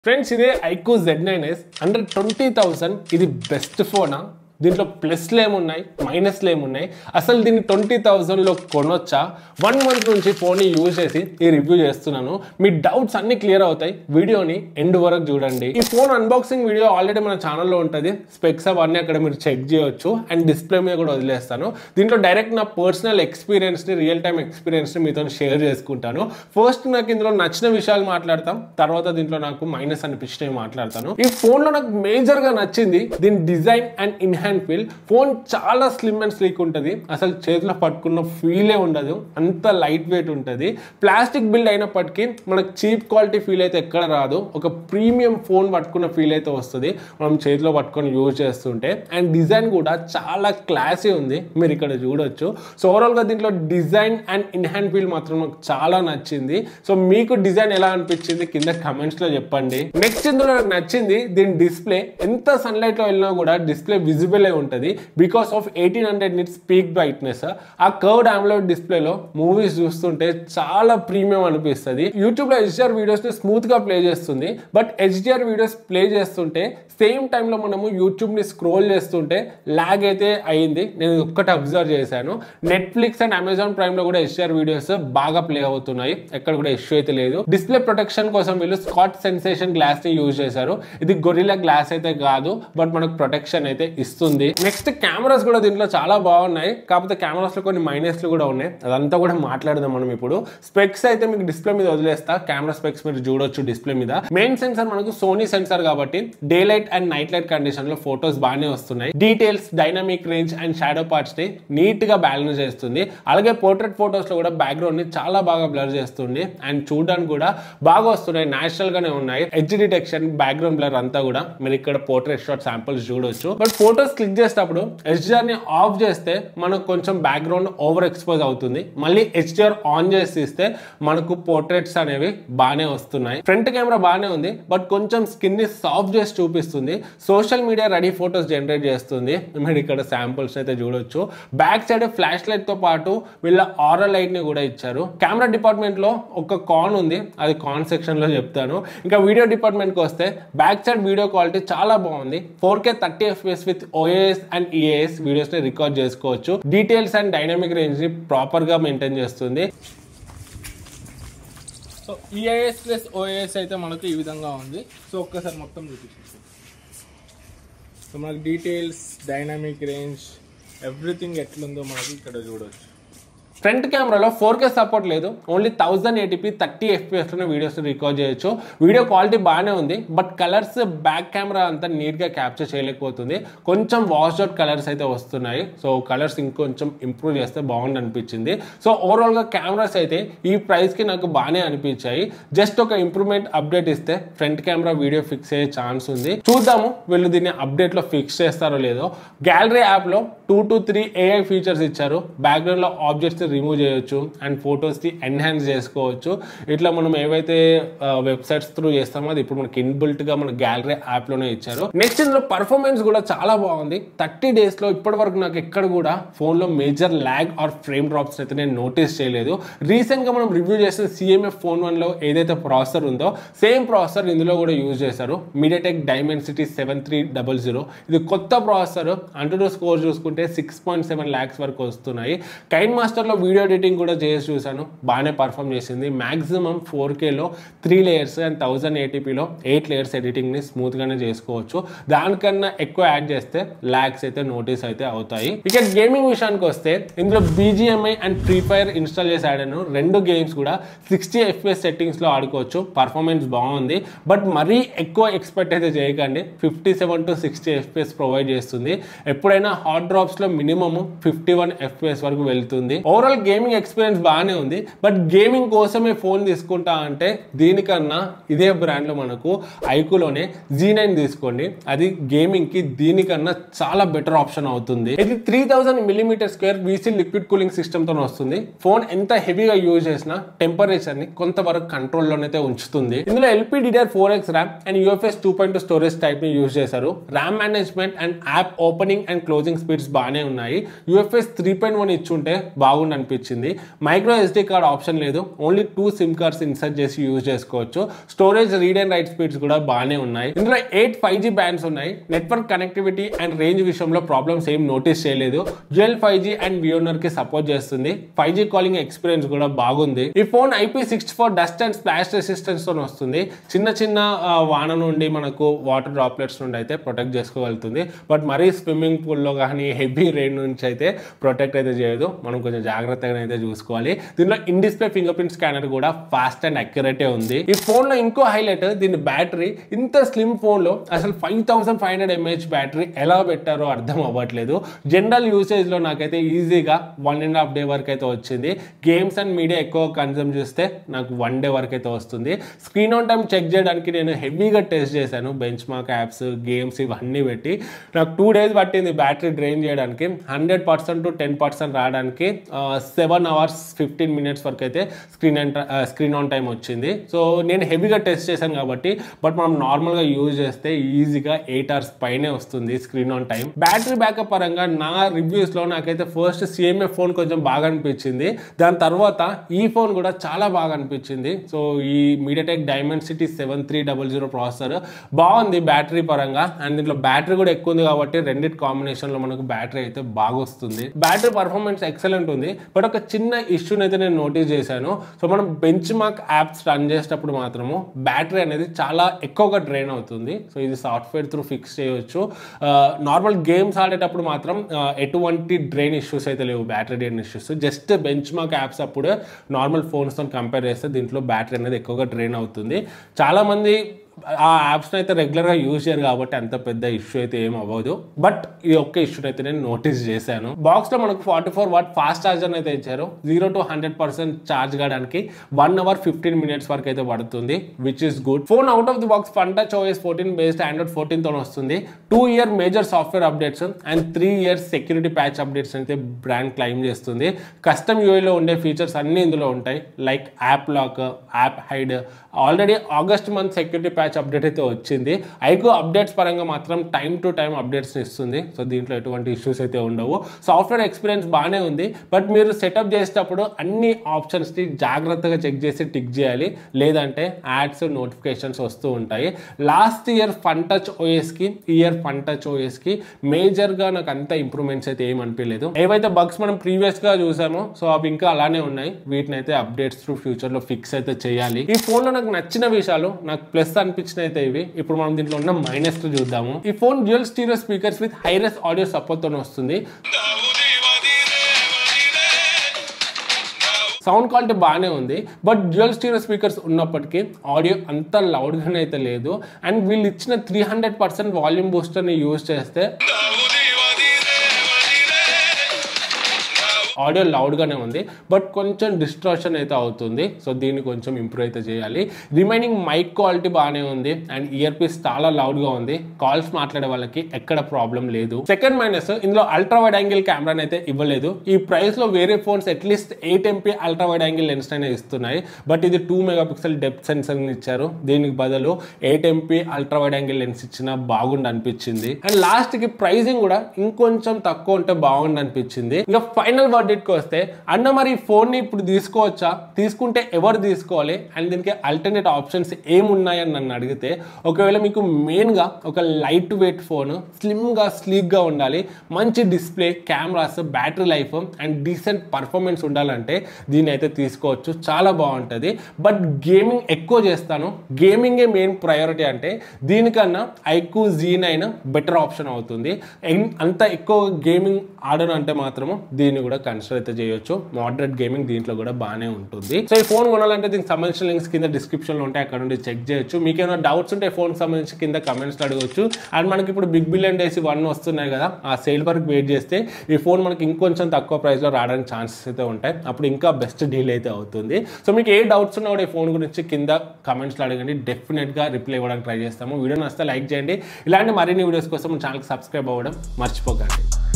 friends ఇదే iQOO Z nine S under twenty thousand ఇది best ఫోనా దీంట్లో ప్లస్లు ఏమున్నాయి మైనస్లు ఏమున్నాయి అసలు దీన్ని ట్వంటీ థౌజండ్లో కొనొచ్చా వన్ మంత్ నుంచి ఫోన్ని యూజ్ చేసి ఈ రివ్యూ చేస్తున్నాను మీ డౌట్స్ అన్ని క్లియర్ అవుతాయి వీడియోని ఎండ్ వరకు చూడండి ఈ ఫోన్ అన్బాక్సింగ్ వీడియో ఆల్రెడీ మన ఛానల్లో ఉంటుంది స్పెక్స్ అవన్నీ అక్కడ మీరు చెక్ చేయొచ్చు అండ్ డిస్ప్లే మీద కూడా వదిలేస్తాను దీంట్లో డైరెక్ట్ నా పర్సనల్ ఎక్స్పీరియన్స్ని రియల్ టైమ్ ఎక్స్పీరియన్స్ని మీతో షేర్ చేసుకుంటాను ఫస్ట్ నాకు ఇందులో నచ్చిన విషయాలు మాట్లాడతాం తర్వాత దీంట్లో నాకు మైనస్ అనిపించినవి మాట్లాడతాను ఈ ఫోన్లో నాకు మేజర్గా నచ్చింది దీని design and in hand feel phone చాలా స్లిమ్ అండ్ స్లీక్ ఉంటుంది అసలు చేతిలో పట్టుకున్న ఫీలే ఉండదు అంత లైట్ వెయిట్ ఉంటుంది ప్లాస్టిక్ బిల్డ్ అయినప్పటికీ మనకు చీప్ క్వాలిటీ ఫీల్ అయితే ఎక్కడ రాదు ఒక ప్రీమియం ఫోన్ పట్టుకున్న ఫీల్ అయితే వస్తుంది మనం చేతిలో పట్టుకొని యూజ్ చేస్తుంటే అండ్ డిజైన్ కూడా చాలా క్లాసీ ఉంది మీరు ఇక్కడ చూడొచ్చు సో ఓవరాల్గా దీంట్లో డిజైన్ అండ్ ఇన్హ్యాండ్ ఫీల్ మాత్రం నాకు చాలా నచ్చింది సో మీకు డిజైన్ ఎలా అనిపించింది కింద కమెంట్స్లో చెప్పండి నెక్స్ట్ ఇందులో నాకు నచ్చింది దీని డిస్ప్లే ఎంత సన్లైట్లో వెళ్ళినా కూడా డిస్ప్లే విజిబుల్ అయి ఉంటుంది because of eighteen hundred nits peak brightness ఆ కర్వ్డ్ ఆమ్లోడ్ డిస్ప్లేలో మూవీస్ చూస్తుంటే చాలా ప్రీమియం అనిపిస్తుంది యూట్యూబ్లో హెచ్డిఆర్ వీడియోస్ని స్మూత్గా ప్లే చేస్తుంది బట్ హెచ్డిఆర్ వీడియోస్ ప్లే చేస్తుంటే సేమ్ టైంలో మనము యూట్యూబ్ని స్క్రోల్ చేస్తుంటే ల్యాగ్ అయితే అయింది నేను ఒక్కటి అబ్జర్వ్ చేశాను నెట్ఫ్లిక్స్ అండ్ అమెజాన్ ప్రైమ్లో కూడా హెచ్డిఆర్ వీడియోస్ బాగా ప్లే అవుతున్నాయి ఎక్కడ కూడా ఇష్యూ అయితే లేదు డిస్ప్లే ప్రొటెక్షన్ కోసం వీళ్ళు స్కాట్ సెన్సేషన్ గ్లాస్ ని యూజ్ చేశారు ఇది గొరిలా గ్లాస్ అయితే కాదు బట్ మనకు ప్రొటెక్షన్ అయితే ఇస్తుంది నెక్స్ట్ కెమెరాస్ కూడా దీంట్లో చాలా బాగున్నాయి కాకపోతే కెమెరాస్ లో కొన్ని మైనస్లు కూడా ఉన్నాయి అదంతా కూడా మాట్లాడదాం మనం ఇప్పుడు స్పెక్స్ అయితే మీకు డిస్ప్లే మీద వదిలేస్తా కెమెరా స్పెక్స్ మీరు చూడొచ్చు డిస్ప్లే మీద మెయిన్ సెన్సార్ మనకు సోనీ సెన్సార్ కాబట్టి day light and night light condition లో ఫొటోస్ బాగానే వస్తున్నాయి details dynamic range and shadow parts ని నీట్ గా బ్యాలెన్స్ చేస్తుంది అలాగే పోర్ట్రేట్ ఫొటోస్ లో కూడా బ్యాక్గ్రౌండ్ ని చాలా బాగా బ్లర్ చేస్తుంది అండ్ చూడడానికి కూడా బాగా వస్తున్నాయి న్యాచురల్ గానే ఉన్నాయి ఎడ్జ్ డిటెక్షన్ బ్యాక్గ్రౌండ్ బ్లర్ అంతా కూడా మీరు ఇక్కడ పోర్ట్రేట్ షాట్ శాంపుల్స్ చూడొచ్చు బట్ ఫొటోస్ క్లిక్ చేసేటప్పుడు హెచ్డిఆర్ ని ఆఫ్ చేస్తే మనకు కొంచెం బ్యాక్గ్రౌండ్ ఓవర్ ఎక్స్పోజ్ అవుతుంది మళ్ళీ హెచ్డిఆర్ ఆన్ చేసి ఇస్తే మనకు పోర్ట్రేట్స్ అనేవి బాగానే వస్తున్నాయి ఫ్రంట్ కెమెరా బాగానే ఉంది బట్ కొంచెం స్కిన్ ని సాఫ్ట్ చేసి చూపిస్తుంది social media ready photos generate చేస్తుంది మీరు ఇక్కడ శాంపుల్స్ అయితే చూడొచ్చు బ్యాక్ సైడ్ ఫ్లాష్ లైట్ తో పాటు వీళ్ళ ఆరల్ లైట్ ని కూడా ఇచ్చారు కెమెరా డిపార్ట్మెంట్ లో ఒక కాన్ ఉంది అది కాన్ సెక్షన్ లో చెప్తాను ఇంకా వీడియో డిపార్ట్మెంట్ కి వస్తే బ్యాక్ సైడ్ వీడియో క్వాలిటీ చాలా బాగుంది four K thirty fps with OIS and EIS videos ని రికార్డ్ చేసుకోవచ్చు డీటెయిల్స్ అండ్ డైనమిక్ రేంజ్ ని ప్రాపర్ గా మెయింటైన్ చేస్తుంది సో ఈఐఎస్ ప్లస్ ఓఏఎస్ అయితే మనకు ఈ విధంగా ఉంది సో ఒక్కసారి మొత్తం చూపించేసి సో మనకు డీటెయిల్స్ డైనమిక్ రేంజ్ ఎవ్రీథింగ్ ఎట్లుందో మనకి ఇక్కడ చూడవచ్చు ఫ్రంట్ కెమెరాలో ఫోర్ కే సపోర్ట్ లేదు ఓన్లీ థౌసండ్ ఎయిటీపీ థర్టీ ఎఫ్పిఎస్లోనే వీడియోస్ రికార్డ్ చేయొచ్చు వీడియో క్వాలిటీ బాగానే ఉంది బట్ కలర్స్ బ్యాక్ కెమెరా అంతా నీట్గా క్యాప్చర్ చేయలేకపోతుంది కొంచెం వాష్ అవుట్ కలర్స్ అయితే వస్తున్నాయి సో కలర్స్ ఇంకొంచెం ఇంప్రూవ్ చేస్తే బాగుంది అనిపించింది సో ఓవరాల్గా కెమెరాస్ అయితే ఈ ప్రైస్కి నాకు బాగానే అనిపించాయి జస్ట్ ఒక ఇంప్రూవ్మెంట్ అప్డేట్ ఇస్తే ఫ్రంట్ కెమెరా వీడియో ఫిక్స్ అయ్యే ఛాన్స్ ఉంది చూద్దాము వీళ్ళు దీన్ని అప్డేట్లో ఫిక్స్ చేస్తారో లేదో గ్యాలరీ యాప్లో two to three AI features ఇచ్చారు బ్యాక్గ్రౌండ్లో ఆబ్జెక్ట్స్ రిమూవ్ చేయొచ్చు అండ్ ఫొటోస్ని ఎన్హాన్స్ చేసుకోవచ్చు ఇట్లా మనం ఏవైతే వెబ్సైట్స్ త్రూ చేస్తామో అది ఇప్పుడు మనకి ఇన్బిల్ట్గా మన గ్యాలరీ యాప్లోనే ఇచ్చారు నెక్స్ట్ ఇందులో పర్ఫార్మెన్స్ కూడా చాలా బాగుంది థర్టీ డేస్లో ఇప్పటి వరకు నాకు ఎక్కడ కూడా ఫోన్లో major lag or frame drops అయితే నేను నోటీస్ చేయలేదు రీసెంట్గా మనం రివ్యూ చేసిన సిఎంఎఫ్ ఫోన్ వన్లో ఏదైతే ప్రాసెసర్ ఉందో సేమ్ ప్రాసెసర్ ఇందులో కూడా యూజ్ చేశారు MediaTek Dimensity seven three double zero ఇది కొత్త ప్రాసెసర్ అంటూ స్కోర్ చూసుకుంటే సిక్స్ పాయింట్ సెవెన్ ల్యాక్స్ వరకు వస్తున్నాయి కైన్ మాస్టర్లో వీడియో ఎడిటింగ్ కూడా చేసి చూశాను బాగానే పర్ఫామ్ చేసింది మాక్సిమం ఫోర్ కేలో త్రీ లేయర్స్ అండ్ థౌజండ్ ఏటీపీలో ఎయిట్ లేయర్స్ ఎడిటింగ్ని స్మూత్గానే చేసుకోవచ్చు దానికన్నా ఎక్కువ యాడ్ చేస్తే ల్యాక్స్ అయితే నోటీస్ అయితే అవుతాయి ఇక గేమింగ్ విషయానికి వస్తే ఇందులో BGMI and Free Fire install చేసి ఆడాను రెండు గేమ్స్ కూడా సిక్స్టీ ఎఫ్పిఎస్ సెట్టింగ్స్లో ఆడుకోవచ్చు పర్ఫార్మెన్స్ బాగుంది బట్ మరీ ఎక్కువ ఎక్స్పెక్ట్ అయితే చేయకండి fifty seven to sixty FPS provide చేస్తుంది ఎప్పుడైనా హాట్ డ్రాప్స్లో మినిమమ్ ఫిఫ్టీ వన్ ఎఫ్పిఎస్ వరకు వెళ్తుంది ఓవరాల్ గేమింగ్ ఎక్స్పీరియన్స్ బాగానే ఉంది బట్ గేమింగ్ కోసమే ఫోన్ తీసుకుంటా అంటే దీనికన్నా ఇదే బ్రాండ్లో మనకు ఐకులోనే జీ నైన్ తీసుకోండి అది గేమింగ్కి దీనికన్నా చాలా బెటర్ ఆప్షన్ అవుతుంది ఇది three thousand millimetre square VC liquid cooling సిస్టమ్తో వస్తుంది ఫోన్ ఎంత హెవీగా యూజ్ చేసినా టెంపరేచర్ని కొంతవరకు కంట్రోల్లోనైతే ఉంచుతుంది ఇందులో LP DDR four X RAM and UFS two point storage type ని యూజ్ చేశారు RAM management and app opening and closing speeds బాగానే ఉన్నాయి యూఎఫ్ఎస్ త్రీ పాయింట్ వన్ ఇచ్చుంటే బాగుండే బాగుంది అనిపించింది మైక్రో ఎస్డి కార్డ్ ఆప్షన్ లేదు only two SIM cards insert చేసి యూజ్ చేసుకోవచ్చు storage read and write speeds కూడా బాగానే ఉన్నాయి ఇందులో ఎయిట్ ఫైవ్ జీ బ్యాండ్స్ ఉన్నాయి నెట్వర్క్ కనెక్టివిటీ అండ్ రేంజ్ విషయంలో ప్రాబ్లమ్స్ ఏం నోటీస్ చేయలేదు dual five G and VoNR కి సపోర్ట్ చేస్తుంది ఫైవ్ జీ కాలింగ్ ఎక్స్పీరియన్స్ కూడా బాగుంది ఈ phone IP sixty four dust and splash resistance తో వస్తుంది చిన్న చిన్న ఆ, వాన నుండి మనకు వాటర్ డ్రాప్లెట్స్ నుండి అయితే ప్రొటెక్ట్ చేసుకోగలుగుతుంది బట్ మరీ స్విమ్మింగ్ పూల్లో కానీ హెవీ రెయిన్ నుంచి అయితే ప్రొటెక్ట్ అయితే చేయదు మనం కొంచెం జాగ్రత్తగా అయితే చూసుకోవాలి దీనిలో in display fingerprint scanner కూడా ఫాస్ట్ అండ్ అక్యురేటే ఉంది ఈ ఫోన్ లో ఇంకో హైలైట్ దీని బ్యాటరీ ఇంత స్లిమ్ ఫోన్ లో అసలు five thousand five hundred mAh battery ఎలా పెట్టారో అర్థం అవ్వట్లేదు జనరల్ యూసేజ్ లో నాకైతే ఈజీగా వన్ అండ్ హాఫ్ డే వరకు అయితే వచ్చింది గేమ్స్ అండ్ మీడియా ఎక్కువ కన్సూమ్ చేస్తే నాకు వన్ డే వరకు అయితే వస్తుంది స్క్రీన్ ఆన్ టైం చెక్ చేయడానికి నేను హెవీగా టెస్ట్ చేశాను బెంచ్ మార్క్ యాప్స్ గేమ్స్ ఇవన్నీ పెట్టి నాకు టూ డేస్ పట్టింది బ్యాటరీ డ్రైన్ చేయడానికి hundred percent to ten percent రావడానికి సెవెన్ అవర్స్ ఫిఫ్టీన్ మినిట్స్ వరకు అయితే screen and screen on time వచ్చింది సో నేను హెవీగా టెస్ట్ చేశాను కాబట్టి బట్ మనం నార్మల్గా యూజ్ చేస్తే ఈజీగా ఎయిట్ అవర్స్ పైనే వస్తుంది screen on time battery backup పరంగా నా రివ్యూస్లో నాకైతే ఫస్ట్ సిఎంఏ ఫోన్ కొంచెం బాగా అనిపించింది దాని తర్వాత ఈ ఫోన్ కూడా చాలా బాగా అనిపించింది సో ఈ MediaTek Dimensity seven three double zero processor బాగుంది బ్యాటరీ పరంగా అండ్ దీంట్లో బ్యాటరీ కూడా ఎక్కువ ఉంది కాబట్టి రెండిట్ కాంబినేషన్లో మనకు బ్యాటరీ అయితే బాగా వస్తుంది బ్యాటరీ పర్ఫార్మెన్స్ ఎక్సలెంట్ ఉంది బట్ ఒక చిన్న ఇష్యూని అయితే నేను నోటీస్ చేశాను సో మనం బెంచ్ మార్క్ యాప్స్ రన్ చేసేటప్పుడు మాత్రము బ్యాటరీ అనేది చాలా ఎక్కువగా డ్రైన్ అవుతుంది సో ఇది సాఫ్ట్వేర్ త్రూ ఫిక్స్ చేయొచ్చు నార్మల్ గేమ్స్ ఆడేటప్పుడు మాత్రం ఆ, ఎటువంటి డ్రైన్ ఇష్యూస్ అయితే లేవు battery drain issues just benchmark apps అప్పుడు నార్మల్ ఫోన్స్తో కంపేర్ చేస్తే దీంట్లో బ్యాటరీ అనేది ఎక్కువగా డ్రైన్ అవుతుంది చాలామంది ఆ యాప్స్ని అయితే రెగ్యులర్గా యూజ్ చేయరు కాబట్టి అంత పెద్ద ఇష్యూ అయితే ఏం అవ్వదు బట్ ఈ ఒక్క ఇష్యూని అయితే నేను నోటీస్ చేశాను బాక్స్లో మనకు forty four watt fast charger అయితే ఇచ్చారు zero to hundred percent charge కావడానికి వన్ అవర్ ఫిఫ్టీన్ మినిట్స్ వరకు అయితే పడుతుంది which is good phone out of the box Funtouch OS fourteen based Android fourteen తో వస్తుంది two year major software updates and three years security patch updates అయితే brand claim చేస్తుంది custom యూఐలో ఉండే features అన్ని ఇందులో ఉంటాయి like app lock app hide already August month security patch update అయితే వచ్చింది ఐకో అప్డేట్స్ పరంగా మాత్రం టైం టు టైం అప్డేట్స్ ఇస్తుంది సో దీంట్లో ఎటువంటి ఇష్యూస్ అయితే ఉండవు సాఫ్ట్వేర్ ఎక్స్పీరియన్స్ బాగానే ఉంది బట్ మీరు సెటప్ చేసేటప్పుడు అన్ని ఆప్షన్స్ని జాగ్రత్తగా చెక్ చేసి టిక్ చేయాలి లేదంటే యాడ్స్ నోటిఫికేషన్స్ వస్తూ ఉంటాయి లాస్ట్ ఇయర్ ఫన్ టచ్ ఓఎస్కి ఇయర్ ఫన్ టచ్ ఓఎస్కి మేజర్గా నాకు అంత ఇంప్రూవ్మెంట్స్ అయితే ఏం అనిపించలేదు ఏవైతే బగ్స్ మనం ప్రీవియస్గా చూసామో సో అవి ఇంకా అలానే ఉన్నాయి వీటిని అయితే అప్డేట్స్ త్రూ ఫ్యూచర్లో ఫిక్స్ అయితే చేయాలి ఈ ఫోన్లో నాకు నచ్చిన విషయాలు నాకు ప్లస్ అనిపించిన అయితే ఇవి ఇప్పుడు మనం దీంట్లో ఉన్న మైనస్ చూద్దాము ఈ phone dual stereo speakers with hi-res audio support తో వస్తుంది సౌండ్ క్వాలిటీ బాగానే ఉంది బట్ డ్యూయల్ స్టీరియో స్పీకర్స్ ఉన్నప్పటికీ ఆడియో అంత లౌడ్గానే అయితే లేదు అండ్ వీళ్ళు ఇచ్చిన త్రీ హండ్రెడ్ పర్సెంట్ వాల్యూమ్ బూస్టర్ని యూజ్ చేస్తే ఆడియో లౌడ్గానే ఉంది బట్ కొంచెం డిస్ట్రాక్షన్ అయితే అవుతుంది సో దీన్ని కొంచెం ఇంప్రూవ్ అయితే చేయాలి రిమైనింగ్ మైక్ క్వాలిటీ బాగానే ఉంది అండ్ ఇయర్ పీస్ చాలా లౌడ్గా ఉంది కాల్స్ మాట్లాడే వాళ్ళకి ఎక్కడ ప్రాబ్లం లేదు సెకండ్ మైనస్ ఇందులో అల్ట్రా వైడ్ యాంగిల్ కెమెరాని అయితే ఇవ్వలేదు ఈ ప్రైస్లో వేరే phones at least eight MP ultra wide angle lens అయినా ఇస్తున్నాయి బట్ ఇది two megapixel depth sensor ఇచ్చారు దీనికి బదులు eight MP ultra wide angle lens ఇచ్చినా బాగుండి అనిపించింది అండ్ లాస్ట్ కి ప్రైసింగ్ కూడా ఇంకొంచెం తక్కువ ఉంటే బాగుండి అనిపించింది ఇంకా ఫైనల్ వర్డిట్కి వస్తే అన్న మరి ఈ phone ని ఇప్పుడు తీసుకోవచ్చా తీసుకుంటే ఎవరు తీసుకోవాలి అండ్ దీనికి అల్టర్నేట్ ఆప్షన్స్ ఏమున్నాయని నన్ను అడిగితే ఒకవేళ మీకు మెయిన్గా ఒక లైట్ వెయిట్ ఫోన్ స్లిమ్గా స్లీక్గా ఉండాలి మంచి display cameras battery life and decent performance ఉండాలంటే దీన్ని అయితే తీసుకోవచ్చు చాలా బాగుంటుంది బట్ గేమింగ్ ఎక్కువ చేస్తాను గేమింగే మెయిన్ ప్రయారిటీ అంటే దీనికన్నా iQOO Z nine better option అవుతుంది ఎన్- అంత ఎక్కువ గేమింగ్ ఆడను అంటే మాత్రము దీన్ని కూడా కన్సిడర్ అయితే చేయొచ్చు మోడరేట్ గేమింగ్ దీంట్లో కూడా బాగానే ఉంటుంది సో ఈ ఫోన్ కొనాలంటే దీనికి సంబంధించిన లింక్స్ కింద description లో ఉంటాయి అక్కడ నుండి చెక్ చేయొచ్చు మీకు ఏమైనా డౌట్స్ ఉంటే ఫోన్ సంబంధించి కింద కమెంట్స్ అడగవచ్చు అండ్ మనకి ఇప్పుడు బిగ్ బిలియన్ డేస్ వన్ వస్తున్నాయి కదా ఆ సేల్ వరకు వెయిట్ చేస్తే ఈ ఫోన్ మనకి ఇంకొంచెం తక్కువ ప్రైస్లో రావడానికి ఛాన్సెస్ అయితే ఉంటాయి అప్పుడు ఇంకా బెస్ట్ డీల్ అయితే అవుతుంది సో మీకు ఏ డౌట్స్ ఉన్నా కూడా ఈ ఫోన్ గురించి కింద కమెంట్స్లో అడగండి డెఫినెట్గా రిప్లై ఇవ్వడానికి ట్రై చేస్తాము వీడియో నచ్చితే లైక్ చేయండి ఇలాంటి మరిన్ని వీడియోస్ కోసం ఛానల్కి సబ్స్క్రైబ్ అవ్వడం మర్చిపోకండి